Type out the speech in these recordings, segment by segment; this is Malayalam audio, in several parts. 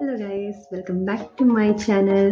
Hello guys welcome back to my channel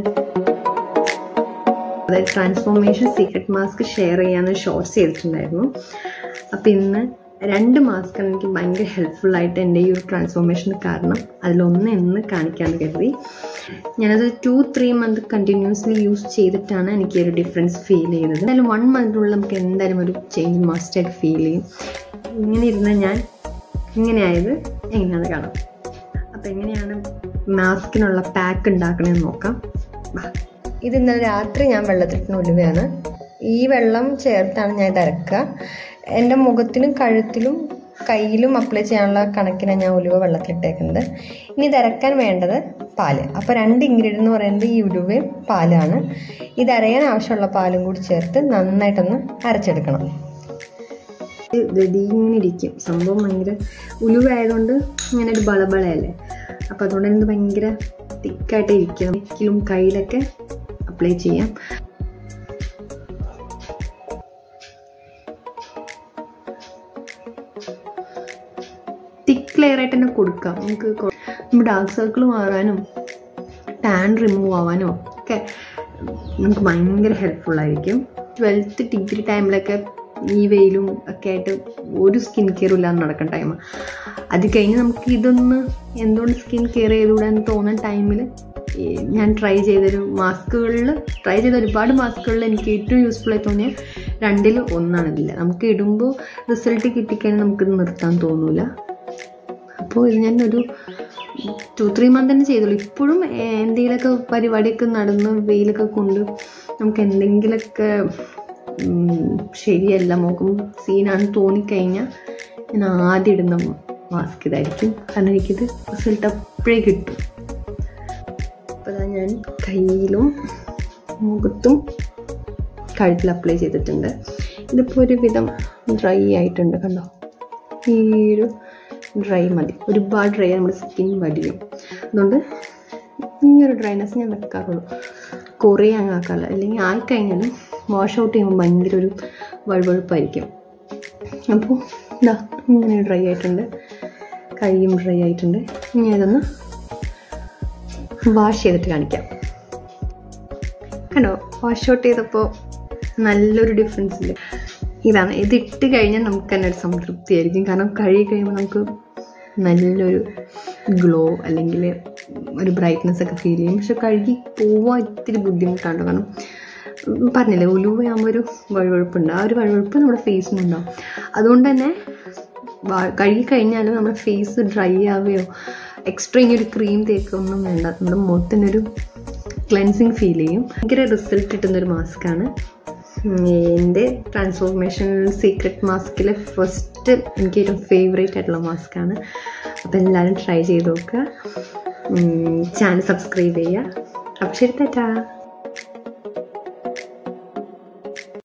അതായത് ട്രാൻസ്ഫോർമേഷൻ സീക്രട്ട് മാസ്ക് ഷെയർ ചെയ്യാന്ന് ഷോർട്സ് ചെയ്തിട്ടുണ്ടായിരുന്നു അപ്പോൾ ഇന്ന് രണ്ട് മാസ്കാണ് എനിക്ക് ഭയങ്കര ഹെൽപ്ഫുൾ ആയിട്ട് എൻ്റെ ഈ ഒരു ട്രാൻസ്ഫോർമേഷന് കാരണം അതിലൊന്ന് എന്ന് കാണിക്കാമെന്ന് കരുതി ഞാനത് two three month continuously use ചെയ്തിട്ടാണ് എനിക്ക് ഒരു ഡിഫറൻസ് ഫീൽ ചെയ്തത് എന്തായാലും വൺ മന്തിനുള്ളിൽ നമുക്ക് എന്തായാലും ഒരു ചേഞ്ച് മസ്റ്റായിട്ട് ഫീൽ ചെയ്യും ഇങ്ങനെ ഇരുന്ന ഞാൻ ഇങ്ങനെയായത് എങ്ങനെയാണെന്ന് കാണാം അപ്പോൾ എങ്ങനെയാണ് മാസ്കിനുള്ള പാക്ക് ഉണ്ടാക്കണമെന്ന് നോക്കാം വാ. ഇത് ഇന്നലെ രാത്രി ഞാൻ വെള്ളത്തിലിട്ടുന്ന ഉലുവയാണ് ഈ വെള്ളം ചേർത്താണ് ഞാൻ ഇത് അരക്കുക എൻ്റെ മുഖത്തിനും കഴുത്തിലും കയ്യിലും അപ്ലൈ ചെയ്യാനുള്ള കണക്കിനാണ് ഞാൻ ഉലുവ വെള്ളത്തിലിട്ടേക്കുന്നത് ഇനി ഇത് അരക്കാൻ വേണ്ടത് പാല് അപ്പോൾ രണ്ട് ഇൻഗ്രീഡിയൻ്റ് എന്ന് പറയുന്നത് ഈ ഉലുവയും പാലാണ് ഇത് അരയാൻ ആവശ്യമുള്ള പാലും കൂടി ചേർത്ത് നന്നായിട്ടൊന്ന് അരച്ചെടുക്കണം ഇങ്ങനെ ഇരിക്കും സംഭവം ഭയങ്കര ഉലുവ ആയതുകൊണ്ട് ഇങ്ങനെ ഒരു ബളബളയല്ലേ അപ്പോൾ അതുകൊണ്ട് ഇത് ഭയങ്കര തിക്കായിട്ട് ഇരിക്കും നെക്കിലും കയ്യിലൊക്കെ അപ്ലൈ ചെയ്യാം തിക്ക് ലെയർ ആയിട്ട് തന്നെ കൊടുക്കാം നമുക്ക് കൊ- നമ്മുടെ ഡാർക്ക് സർക്കിൾ മാറാനും ടാൻ റിമൂവ് ആവാനും ഒക്കെ നമുക്ക് ഭയങ്കര ഹെൽപ്ഫുൾ ആയിരിക്കും ട്വൽത്ത് ഡിഗ്രി ടൈമിലൊക്കെ ഈ വെയിലും ഒക്കെ ആയിട്ട് ഒരു സ്കിൻ കെയറും ഇല്ലാതെ നടക്കുന്ന ടൈമാണ് അത് കഴിഞ്ഞ് നമുക്ക് ഇതൊന്ന് എന്തുകൊണ്ട് സ്കിൻ കെയർ ചെയ്തുകൂടാന്ന് തോന്നുന്ന ടൈമിൽ ഞാൻ ട്രൈ ചെയ്തൊരു മാസ്കുകളിൽ ട്രൈ ചെയ്ത ഒരുപാട് മാസ്കുകളിൽ എനിക്ക് ഏറ്റവും യൂസ്ഫുൾ ആയി തോന്നിയ രണ്ടിൽ ഒന്നാണ് ഇതില്ല നമുക്ക് ഇടുമ്പോൾ റിസൾട്ട് കിട്ടിക്കഴിഞ്ഞാൽ നമുക്കിത് നിർത്താൻ തോന്നൂല അപ്പോൾ ഇത് ഞാൻ ഒരു ടു ത്രീ മന്ത് തന്നെ ചെയ്തുള്ളൂ ഇപ്പോഴും എന്തെങ്കിലുമൊക്കെ പരിപാടിയൊക്കെ നടന്ന് വെയിലൊക്കെ കൊണ്ട് നമുക്ക് എന്തെങ്കിലുമൊക്കെ ഉം, ശരിയല്ല മുഖം സീനാണെന്ന് തോന്നിക്കഴിഞ്ഞാൽ ഞാൻ ആദ്യം ഇടുന്ന മാസ്ക് ഇതായിരിക്കും കാരണം എനിക്കിത് റിസൾട്ട് അപ്പോഴേ കിട്ടും അപ്പോൾ അതാ ഞാൻ കയ്യിലും മുഖത്തും കഴുത്തിൽ അപ്ലൈ ചെയ്തിട്ടുണ്ട് ഇതിപ്പോൾ ഒരുവിധം ഡ്രൈ ആയിട്ടുണ്ട് കണ്ടോ ഈ ഒരു ഡ്രൈ മതി ഒരുപാട് ഡ്രൈ നമ്മുടെ സ്കിൻ വടിയും അതുകൊണ്ട് ഈ ഒരു ഡ്രൈനെസ് ഞാൻ വെക്കാറുള്ളൂ കുറേ അങ്ങ് ആക്കാറില്ല അല്ലെങ്കിൽ ആയിക്കഴിഞ്ഞാലും വാഷ് ഔട്ട് ചെയ്യുമ്പോൾ ഭയങ്കര ഒരു വഴുവഴുപ്പായിരിക്കും അപ്പോൾ ഇതാ ഇങ്ങനെ ഡ്രൈ ആയിട്ടുണ്ട് കൈയും ഡ്രൈ ആയിട്ടുണ്ട് ഇനി ഇതൊന്ന് വാഷ് ചെയ്തിട്ട് കാണിക്കാം കണ്ടോ വാഷ് ഔട്ട് ചെയ്തപ്പോൾ നല്ലൊരു ഡിഫറൻസ് ഇല്ല ഇതാണ് ഇത് ഇട്ട് കഴിഞ്ഞാൽ നമുക്ക് തന്നെ ഒരു സംതൃപ്തിയായിരിക്കും കാരണം കഴുകി കഴിയുമ്പോൾ നമുക്ക് നല്ലൊരു ഗ്ലോ അല്ലെങ്കിൽ ഒരു ബ്രൈറ്റ്നെസ് ഒക്കെ ഫീൽ ചെയ്യും പക്ഷെ കഴുകി പോവാൻ ഇത്തിരി ബുദ്ധിമുട്ടാണ് കാരണം ഉം, പറഞ്ഞില്ലേ ഉലുവയാകുമ്പോൾ ഒരു വഴുവഴുപ്പുണ്ട് ആ ഒരു വഴുവഴുപ്പ് നമ്മുടെ ഫേസിനുണ്ടാവും അതുകൊണ്ട് തന്നെ വാ- കഴുകി കഴിഞ്ഞാലും നമ്മുടെ ഫേസ് ഡ്രൈ ആവുകയോ എക്സ്ട്രാ ഇനി ഒരു ക്രീം തേക്കൊന്നും വേണ്ട നമ്മുടെ മുഖത്തിനൊരു ക്ലെൻസിങ് ഫീൽ ചെയ്യും ഭയങ്കര റിസൾട്ട് കിട്ടുന്നൊരു മാസ്കാണ് എൻ്റെ ട്രാൻസ്ഫോർമേഷൻ സീക്രട്ട് മാസ്കിലെ ഫസ്റ്റ് എനിക്ക് ഏറ്റവും ഫേവറേറ്റ് ആയിട്ടുള്ള മാസ്കാണ് അപ്പോൾ എല്ലാവരും ട്രൈ ചെയ്ത് നോക്കുക ചാനൽ സബ്സ്ക്രൈബ് ചെയ്യുക അപ്പോൾ ശരി തെറ്റാ